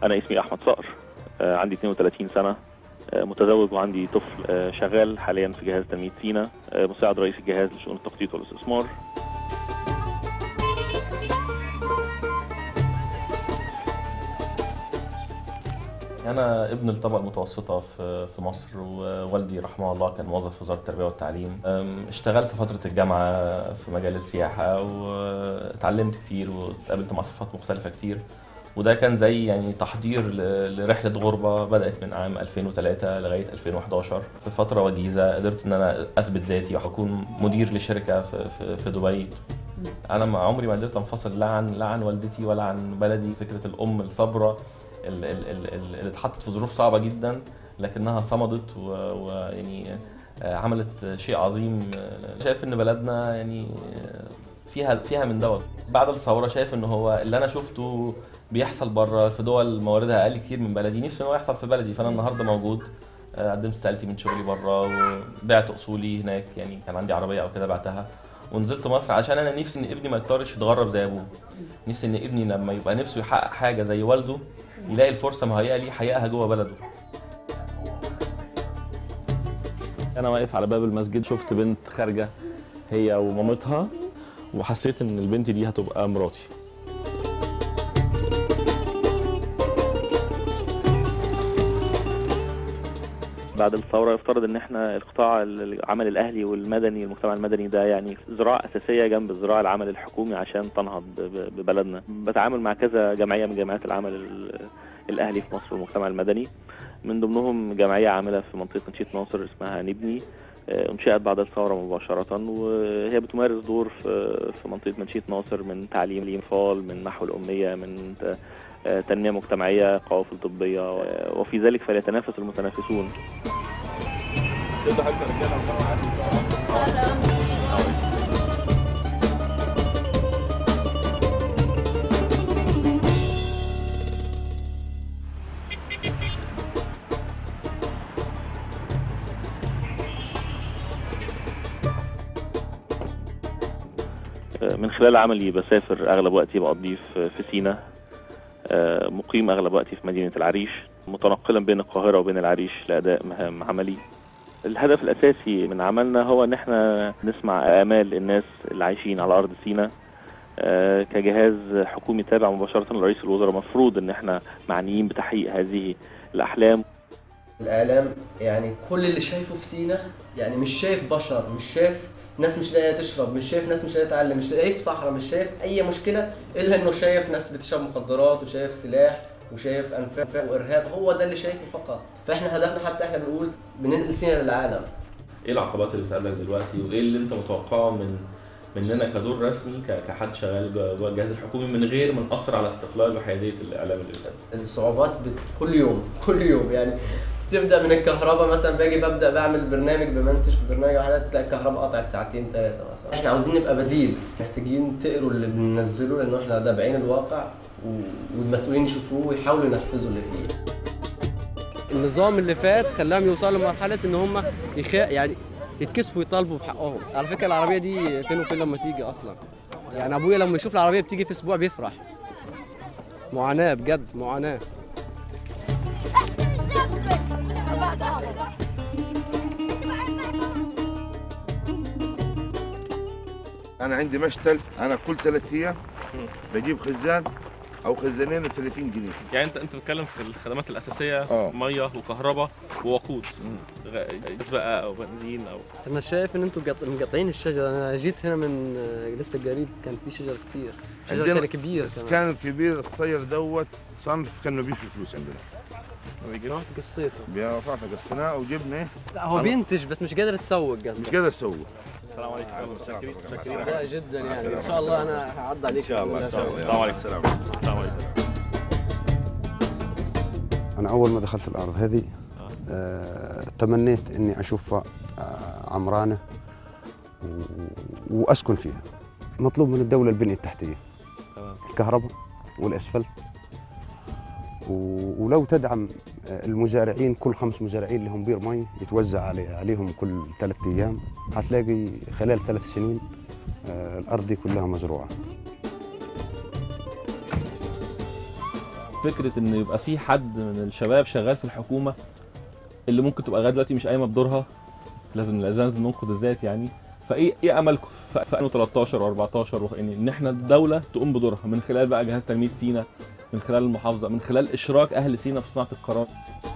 انا اسمي احمد صقر آه، عندي 32 سنه آه، متزوج وعندي طفل آه، شغال حاليا في جهاز تنميه سينا آه، مساعد رئيس الجهاز لشؤون التخطيط والاستثمار أنا ابن الطبقة المتوسطة في في مصر ووالدي رحمه الله كان موظف في وزارة التربية والتعليم أم، اشتغلت فترة الجامعة في مجال السياحة واتعلمت كتير واتقابلت مع صفات مختلفة كتير وده كان زي يعني تحضير ل- لرحلة غربة بدأت من عام 2003 لغاية 2011 في فترة وجيزة قدرت إن أنا أثبت ذاتي وأكون مدير لشركة في, في, في دبي أنا ما عمري ما قدرت أنفصل لا عن لا عن والدتي ولا عن بلدي فكرة الأم الصبرة ال- ال- ال- ال- اللي اتحطت في ظروف صعبة جدا لكنها صمدت و- ويعني آه، عملت شيء عظيم آه، شايف ان بلدنا يعني آه، فيها فيها من دوت بعد الثوره شايف ان هو اللي انا شفته بيحصل بره في دول مواردها اقل كتير من بلدي نفسي ان هو يحصل في بلدي فانا النهارده موجود آه، قدمت استقالتي من شغلي بره وبعت اصولي هناك يعني كان عندي عربيه او كده بعتها ونزلت مصر عشان انا نفسي ان ابني ما يضطرش يتغرب زي ابوه نفسي ان ابني لما يبقى نفسه يحقق حاجه زي والده يلاقي الفرصه مهيئه ليه يحققها جوه بلده انا واقف على باب المسجد شفت بنت خارجه هي ومامتها وحسيت ان البنت دي هتبقى مراتي بعد الثوره يفترض ان احنا القطاع العمل الاهلي والمدني المجتمع المدني ده يعني ذراع اساسيه جنب ذراع العمل الحكومي عشان تنهض ب- ب- ببلدنا بتعامل مع كذا جمعيه من جمعيات العمل ال- الاهلي في مصر والمجتمع المدني من ضمنهم جمعيه عامله في منطقه منشيه ناصر اسمها نبني آه، انشئت بعد الثوره مباشره وهي بتمارس دور في في منطقه منشيه ناصر من تعليم الاطفال من محو الاميه من ت- آه، تنميه مجتمعيه قوافل طبيه آه، وفي ذلك فليتنافس المتنافسون من خلال عملي بسافر اغلب وقتي بقضيه في في سينا آه، مقيم اغلب وقتي في مدينه العريش متنقلا بين القاهره وبين العريش لاداء مهام عملي الهدف الاساسي من عملنا هو ان احنا نسمع امال الناس اللي عايشين على ارض سينا آه، كجهاز حكومي تابع مباشره لرئيس الوزراء مفروض ان احنا معنيين بتحقيق هذه الاحلام الاعلام يعني كل اللي شايفه في سينا يعني مش شايف بشر مش شايف ناس مش لاقيه تشرب مش شايف ناس مش لاقيه تتعلم مش شايف صحراء مش شايف اي مشكله الا انه شايف ناس بتشرب مخدرات وشايف سلاح وشايف انفاق وارهاب هو ده اللي شايفه فقط فاحنا هدفنا حتى احنا بنقول بننقل سينا للعالم ايه العقبات اللي بتقابلك دلوقتي وايه اللي انت متوقعه من مننا كدور رسمي ك- كحد شغال جوه جوه الجهاز الحكومي من غير ما نأثر على استقلال وحياديه الاعلام اللي بيتقدم الصعوبات بت... كل يوم كل يوم يعني تبدا من الكهرباء مثلا باجي ببدا بعمل برنامج بمنتج في برنامج وحاجات تلاقي الكهرباء قطعت ساعتين ثلاثه مثلا احنا عاوزين نبقى بديل محتاجين تقروا اللي بننزله لانه احنا ده بعين الواقع و... والمسؤولين يشوفوه ويحاولوا ينفذوا اللي فيه النظام اللي فات خلاهم يوصلوا لمرحله ان هم يخا يعني يتكسفوا يطالبوا بحقهم على فكره العربيه دي فين وفين لما تيجي اصلا يعني ابويا لما يشوف العربيه بتيجي في اسبوع بيفرح معاناه بجد معاناه انا عندي مشتل انا كل ثلاث ايام بجيب خزان او خزانين ب 30 جنيه يعني انت انت بتتكلم في الخدمات الاساسيه اه. ميه وكهرباء ووقود غ- غاز بقى او بنزين او انا شايف ان انتوا قط- مقطعين الشجره انا جيت هنا من آه، لسه قريب كان في شجر كتير شجر عندنا كان كبير كمان كان الكبير الصير دوت صنف كان ما بيش فلوس عندنا رحت قصيته رفعنا قصيناه وجبنا إيه؟ لا هو أنا- بينتج بس مش قادر تسوق مش قصدي قادر اسوي السلام عليكم يلا شاكرين شاكرين لا جدا يعني ان شاء الله انا هعدي عليك ان شاء الله ان شاء الله السلام عليكم. السلام السلام عليكم أنا أول ما دخلت الأرض هذه آه، تمنيت إني أشوفها آه، عمرانة و- وأسكن فيها مطلوب من الدولة البنية التحتية تمام. الكهرباء والأسفلت و- ولو تدعم آه، المزارعين كل خمس مزارعين لهم بير مي يتوزع علي عليهم كل ثلاث أيام هتلاقي خلال ثلاث سنين آه، الأرض دي كلها مزروعة فكره ان يبقى في حد من الشباب شغال في الحكومه اللي ممكن تبقى لغايه دلوقتي مش قايمه بدورها لازم لازم ننقد الذات يعني فايه ايه املكم في في 2013 و14 ان ان احنا الدوله تقوم بدورها من خلال بقى جهاز تنميه سينا من خلال المحافظه من خلال اشراك اهل سينا في صناعه القرار